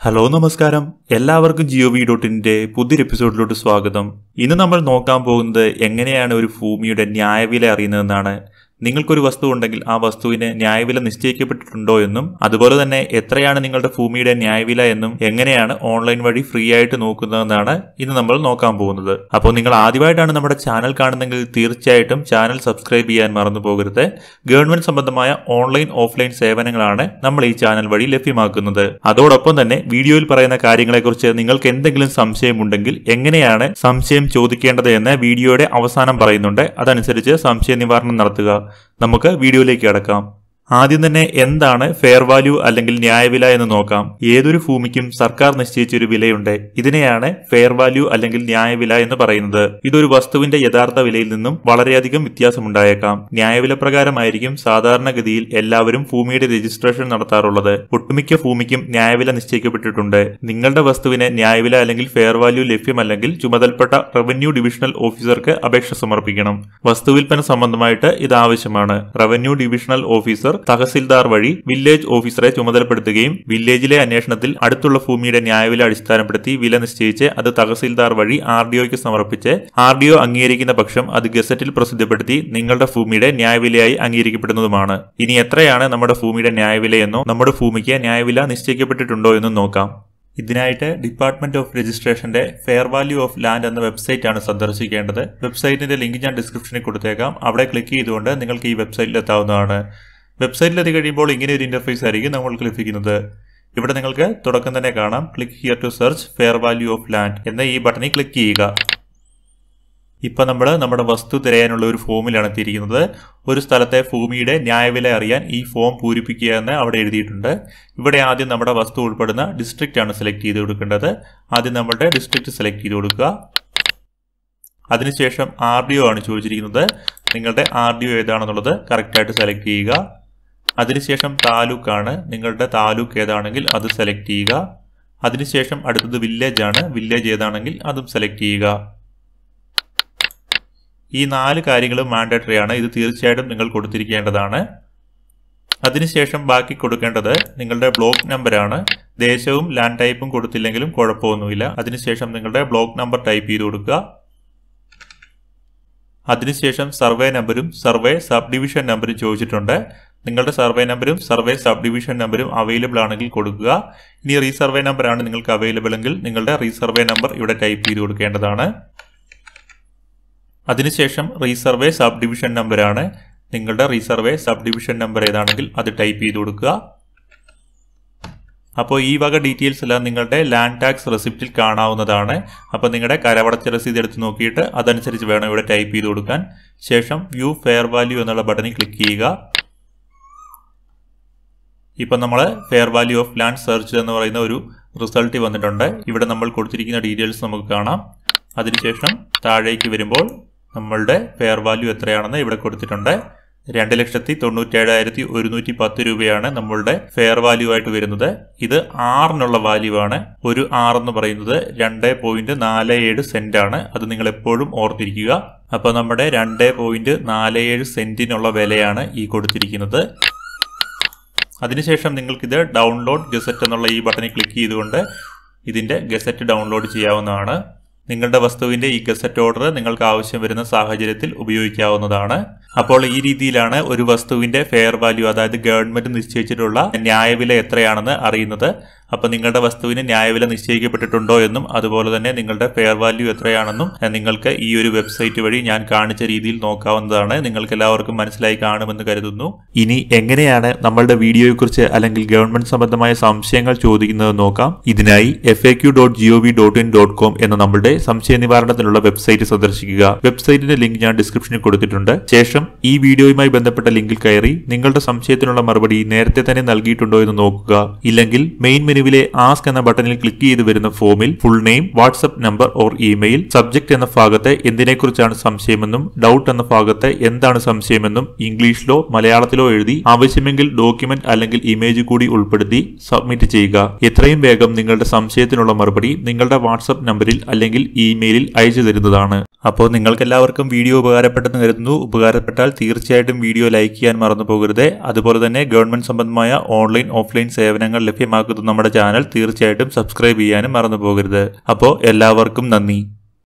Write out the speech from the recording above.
hello നമസ്കാരം എല്ലാവർക്കും Jio V ഡോട്ടിന്റെ പുതിയൊരു എപ്പിസോഡിലോട്ട് സ്വാഗതം ഇന്ന് നമ്മൾ നോക്കാൻ പോകുന്നത് എങ്ങനെയാണ് ഒരു ഭൂമിയുടെ ന്യായവില അറിയുന്നതെന്നാണ് നിങ്ങൾക്കൊരു വസ്തു ഉണ്ടെങ്കിൽ ആ വസ്തുവിന് ന്യായവില നിശ്ചയിക്കപ്പെട്ടിട്ടുണ്ടോ എന്നും അതുപോലെ തന്നെ എത്രയാണ് നിങ്ങളുടെ ഭൂമിയുടെ ന്യായവില എന്നും എങ്ങനെയാണ് ഓൺലൈൻ വഴി ഫ്രീ ആയിട്ട് നോക്കുന്നതെന്നാണ് ഇന്ന് നമ്മൾ നോക്കാൻ പോകുന്നത് അപ്പോൾ നിങ്ങൾ ആദ്യമായിട്ടാണ് നമ്മുടെ ചാനൽ കാണുന്നതെങ്കിൽ തീർച്ചയായിട്ടും ചാനൽ സബ്സ്ക്രൈബ് ചെയ്യാൻ മറന്നു പോകരുത് ഗവൺമെന്റ് സംബന്ധമായ ഓൺലൈൻ ഓഫ്ലൈൻ സേവനങ്ങളാണ് നമ്മൾ ഈ ചാനൽ വഴി ലഭ്യമാക്കുന്നത് അതോടൊപ്പം തന്നെ വീഡിയോയിൽ പറയുന്ന കാര്യങ്ങളെക്കുറിച്ച് നിങ്ങൾക്ക് എന്തെങ്കിലും സംശയമുണ്ടെങ്കിൽ എങ്ങനെയാണ് സംശയം ചോദിക്കേണ്ടത് എന്ന് വീഡിയോയുടെ അവസാനം പറയുന്നുണ്ട് അതനുസരിച്ച് സംശയ നിവാരണം നടത്തുക നമുക്ക് വീഡിയോയിലേക്ക് കടക്കാം ആദ്യം തന്നെ എന്താണ് ഫെയർ വാല്യൂ അല്ലെങ്കിൽ ന്യായവില എന്ന് നോക്കാം ഏതൊരു ഭൂമിക്കും സർക്കാർ നിശ്ചയിച്ച ഒരു വിലയുണ്ട് ഇതിനെയാണ് ഫെയർ വാല്യൂ അല്ലെങ്കിൽ ന്യായവില എന്ന് പറയുന്നത് ഇതൊരു വസ്തുവിന്റെ യഥാർത്ഥ വിലയിൽ നിന്നും വളരെയധികം വ്യത്യാസമുണ്ടായേക്കാം ന്യായവില പ്രകാരമായിരിക്കും സാധാരണഗതിയിൽ എല്ലാവരും ഭൂമിയുടെ രജിസ്ട്രേഷൻ നടത്താറുള്ളത് ഒട്ടുമിക്ക ഭൂമിക്കും ന്യായവില നിശ്ചയിക്കപ്പെട്ടിട്ടുണ്ട് നിങ്ങളുടെ വസ്തുവിന് ന്യായവില അല്ലെങ്കിൽ ഫെയർ വാല്യൂ ലഭ്യമല്ലെങ്കിൽ ചുമതലപ്പെട്ട റവന്യൂ ഡിവിഷണൽ ഓഫീസർക്ക് അപേക്ഷ സമർപ്പിക്കണം വസ്തുവിൽപ്പന സംബന്ധമായിട്ട് ഇത് ആവശ്യമാണ് റവന്യൂ ഡിവിഷണൽ ഓഫീസർ തഹസിൽദാർ വഴി വില്ലേജ് ഓഫീസറെ ചുമതലപ്പെടുത്തുകയും വില്ലേജിലെ അന്വേഷണത്തിൽ അടുത്തുള്ള ഭൂമിയുടെ ന്യായവില അടിസ്ഥാനപ്പെടുത്തി വില നിശ്ചയിച്ച് അത് തഹസിൽദാർ വഴി ആർ ഡി ഒക്ക് സമർപ്പിച്ച് ആർ ഡി ഒ അംഗീകരിക്കുന്ന പക്ഷം അത് ഗസറ്റിൽ പ്രസിദ്ധപ്പെടുത്തി നിങ്ങളുടെ ഭൂമിയുടെ ന്യായവിലയായി അംഗീകരിക്കപ്പെടുന്നതുമാണ് ഇനി എത്രയാണ് നമ്മുടെ ഭൂമിയുടെ ന്യായവിലയെന്നോ നമ്മുടെ ഭൂമിക്ക് ന്യായവില നിശ്ചയിക്കപ്പെട്ടിട്ടുണ്ടോ എന്നും നോക്കാം ഇതിനായിട്ട് ഡിപ്പാർട്ട്മെന്റ് ഓഫ് രജിസ്ട്രേഷന്റെ ഫെയർ വാല്യൂ ഓഫ് ലാൻഡ് എന്ന വെബ്സൈറ്റ് ആണ് സന്ദർശിക്കേണ്ടത് വെബ്സൈറ്റിന്റെ ലിങ്ക് ഞാൻ ഡിസ്ക്രിപ്ഷനിൽ കൊടുത്തേക്കാം അവിടെ ക്ലിക്ക് ചെയ്തുകൊണ്ട് നിങ്ങൾക്ക് ഈ വെബ്സൈറ്റിൽ എത്താവുന്നതാണ് വെബ്സൈറ്റിലെത്തി കഴിയുമ്പോൾ ഇങ്ങനെ ഒരു ഇന്റർഫേസ് ആയിരിക്കും നമ്മൾക്ക് ലഭിക്കുന്നത് ഇവിടെ നിങ്ങൾക്ക് തുടക്കം തന്നെ കാണാം click here to search fair value of land എന്ന ഈ ബട്ടണിൽ ക്ലിക്ക് ചെയ്യുക ഇപ്പൊ നമ്മൾ നമ്മുടെ വസ്തു തിരയാനുള്ള ഒരു ഫോമിലാണ് എത്തിയിരിക്കുന്നത് ഒരു സ്ഥലത്തെ ഭൂമിയുടെ ന്യായവില അറിയാൻ ഈ ഫോം പൂരിപ്പിക്കുക എന്ന് അവിടെ എഴുതിയിട്ടുണ്ട് ഇവിടെ ആദ്യം നമ്മുടെ വസ്തു ഉൾപ്പെടുന്ന ഡിസ്ട്രിക്റ്റ് ആണ് സെലക്ട് ചെയ്ത് കൊടുക്കേണ്ടത് ആദ്യം നമ്മുടെ ഡിസ്ട്രിക്റ്റ് സെലക്ട് ചെയ്ത് കൊടുക്കുക അതിനുശേഷം ആർ ഡി ഒ ആണ് ചോദിച്ചിരിക്കുന്നത് നിങ്ങളുടെ ആർ ഡി ഒ ഏതാണെന്നുള്ളത് കറക്റ്റായിട്ട് സെലക്ട് ചെയ്യുക അതിനുശേഷം താലൂക്കാണ് നിങ്ങളുടെ താലൂക്ക് ഏതാണെങ്കിൽ അത് സെലക്ട് ചെയ്യുക അതിനുശേഷം അടുത്തത് വില്ലേജ് ആണ് വില്ലേജ് ഏതാണെങ്കിൽ അതും സെലക്ട് ചെയ്യുക ഈ നാല് കാര്യങ്ങളും മാൻഡേറ്ററി ആണ് ഇത് തീർച്ചയായിട്ടും നിങ്ങൾ കൊടുത്തിരിക്കേണ്ടതാണ് അതിനുശേഷം ബാക്കി കൊടുക്കേണ്ടത് നിങ്ങളുടെ ബ്ലോക്ക് നമ്പറാണ് ദേശവും ലാൻഡ് ടൈപ്പും കൊടുത്തില്ലെങ്കിലും കുഴപ്പമൊന്നുമില്ല അതിനുശേഷം നിങ്ങളുടെ ബ്ലോക്ക് നമ്പർ ടൈപ്പ് ചെയ്ത് കൊടുക്കുക അതിനുശേഷം സർവേ നമ്പരും സർവേ സബ് ഡിവിഷൻ നമ്പരും ചോദിച്ചിട്ടുണ്ട് നിങ്ങളുടെ സർവേ നമ്പരും സർവേ സബ് ഡിവിഷൻ നമ്പരും അവൈലബിൾ ആണെങ്കിൽ കൊടുക്കുക ഇനി റീസർവേ നമ്പറാണ് നിങ്ങൾക്ക് അവൈലബിൾ എങ്കിൽ നിങ്ങളുടെ റീസർവേ നമ്പർ ഇവിടെ ടൈപ്പ് ചെയ്ത് കൊടുക്കേണ്ടതാണ് അതിനുശേഷം റീസർവേ സബ് ഡിവിഷൻ നമ്പറാണ് നിങ്ങളുടെ റീസർവേ സബ് ഡിവിഷൻ നമ്പർ ഏതാണെങ്കിൽ അത് ടൈപ്പ് ചെയ്ത് കൊടുക്കുക അപ്പോൾ ഈ വക ഡീറ്റെയിൽസ് എല്ലാം നിങ്ങളുടെ ലാൻഡ് ടാക്സ് റെസിപ്റ്റിൽ കാണാവുന്നതാണ് അപ്പോൾ നിങ്ങളുടെ കരവടച്ച രസീത് എടുത്ത് നോക്കിയിട്ട് അതനുസരിച്ച് വേണം ഇവിടെ ടൈപ്പ് ചെയ്ത് കൊടുക്കാൻ ശേഷം വ്യൂ ഫെയർ വാല്യൂ എന്നുള്ള ബട്ടണിൽ ക്ലിക്ക് ചെയ്യുക ഇപ്പം നമ്മൾ fair value of land search എന്ന് പറയുന്ന ഒരു റിസൾട്ട് വന്നിട്ടുണ്ട് ഇവിടെ നമ്മൾ കൊടുത്തിരിക്കുന്ന ഡീറ്റെയിൽസ് നമുക്ക് കാണാം അതിനുശേഷം താഴേക്ക് വരുമ്പോൾ നമ്മളുടെ ഫെയർ വാല്യൂ എത്രയാണെന്ന് ഇവിടെ കൊടുത്തിട്ടുണ്ട് രണ്ട് ലക്ഷത്തി തൊണ്ണൂറ്റേഴായിരത്തി ഒരുന്നൂറ്റി പത്ത് രൂപയാണ് നമ്മളുടെ ഫെയർ വാല്യൂ ആയിട്ട് വരുന്നത് ഇത് ആറിനുള്ള വാല്യൂ ആണ് ഒരു ആർ എന്ന് പറയുന്നത് രണ്ട് പോയിന്റ് നാല് ഏഴ് സെന്റ് ആണ് അത് നിങ്ങൾ എപ്പോഴും ഓർത്തിരിക്കുക അപ്പോൾ നമ്മുടെ രണ്ട് പോയിന്റ് നാല് ഏഴ് സെന്റിനുള്ള വിലയാണ് ഈ കൊടുത്തിരിക്കുന്നത് അതിനുശേഷം നിങ്ങൾക്കിത് ഡൗൺലോഡ് ഗസറ്റ് എന്നുള്ള ഈ ബട്ടണിൽ ക്ലിക്ക് ചെയ്തുകൊണ്ട് ഇതിന്റെ ഗസറ്റ് ഡൗൺലോഡ് ചെയ്യാവുന്നതാണ് നിങ്ങളുടെ വസ്തുവിന്റെ ഈ ഗസറ്റ് ഓർഡർ നിങ്ങൾക്ക് ആവശ്യം വരുന്ന സാഹചര്യത്തിൽ ഉപയോഗിക്കാവുന്നതാണ് അപ്പോൾ ഈ രീതിയിലാണ് ഒരു വസ്തുവിന്റെ ഫെയർ വാല്യൂ അതായത് ഗവൺമെന്റ് നിശ്ചയിച്ചിട്ടുള്ള ന്യായവില എത്രയാണെന്ന് അറിയുന്നത് അപ്പോൾ നിങ്ങളുടെ വസ്തുവിന് ന്യായവില നിശ്ചയിക്കപ്പെട്ടിട്ടുണ്ടോ എന്നും അതുപോലെ തന്നെ നിങ്ങളുടെ ഫെയർ വാല്യൂ എത്രയാണെന്നും നിങ്ങൾക്ക് ഈ ഒരു വെബ്സൈറ്റ് വഴി ഞാൻ കാണിച്ച രീതിയിൽ നോക്കാവുന്നതാണ് നിങ്ങൾക്ക് എല്ലാവർക്കും മനസ്സിലായി കാണുമെന്ന് കരുതുന്നു ഇനി എങ്ങനെയാണ് നമ്മളുടെ വീഡിയോയെക്കുറിച്ച് അല്ലെങ്കിൽ ഗവൺമെന്റ് സംബന്ധമായ സംശയങ്ങൾ ചോദിക്കുന്നത് നോക്കാം ഇതിനായി F A Q dot GO V dot in dot com എന്ന നമ്മളുടെ സംശയ നിവാരണത്തിനുള്ള വെബ്സൈറ്റ് സന്ദർശിക്കുക വെബ്സൈറ്റിന്റെ ലിങ്ക് ഞാൻ ഡിസ്ക്രിപ്ഷനിൽ കൊടുത്തിട്ടുണ്ട് ശേഷം ഈ വീഡിയോയുമായി ബന്ധപ്പെട്ട ലിങ്കിൽ കയറി നിങ്ങളുടെ സംശയത്തിനുള്ള മറുപടി നേരത്തെ തന്നെ നൽകിയിട്ടുണ്ടോ എന്ന് നോക്കുക ഇല്ലെങ്കിൽ മെയിൻ മെനുവിലെ ആസ്ക് എന്ന ബട്ടണിൽ ക്ലിക്ക് ചെയ്ത് വരുന്ന ഫോമിൽ full name WhatsApp number or email subject എന്ന ഭാഗത്ത് എന്തിനെക്കുറിച്ചാണ് സംശയമെന്നും ഡൗട്ട് എന്ന ഭാഗത്ത് എന്താണ് സംശയമെന്നും ഇംഗ്ലീഷിലോ മലയാളത്തിലോ എഴുതി ആവശ്യമെങ്കിൽ ഡോക്യുമെന്റ് അല്ലെങ്കിൽ ഇമേജ് കൂടി ഉൾപ്പെടുത്തി സബ്മിറ്റ് ചെയ്യുക എത്രയും വേഗം നിങ്ങളുടെ സംശയത്തിനുള്ള മറുപടി നിങ്ങളുടെ വാട്സ്ആപ്പ് നമ്പറിൽ അല്ലെങ്കിൽ ഇമെയിലിൽ അയച്ചു തരുന്നതാണ് അപ്പോൾ നിങ്ങൾക്ക് എല്ലാവർക്കും വീഡിയോ ഉപകാരപ്പെട്ടെന്ന് കരുതുന്നു ഉപകാരപ്പെട്ടാൽ തീർച്ചയായിട്ടും വീഡിയോ ലൈക്ക് ചെയ്യാൻ മറന്നു പോകരുത് അതുപോലെ തന്നെ ഗവൺമെന്റ് സംബന്ധമായ ഓൺലൈൻ ഓഫ്ലൈൻ സേവനങ്ങൾ ലഭ്യമാക്കുന്ന നമ്മുടെ നമ്മുടെ ചാനൽ തീർച്ചയായിട്ടും സബ്സ്ക്രൈബ് ചെയ്യാനും മറന്നു പോകരുത് അപ്പോൾ എല്ലാവർക്കും നന്ദി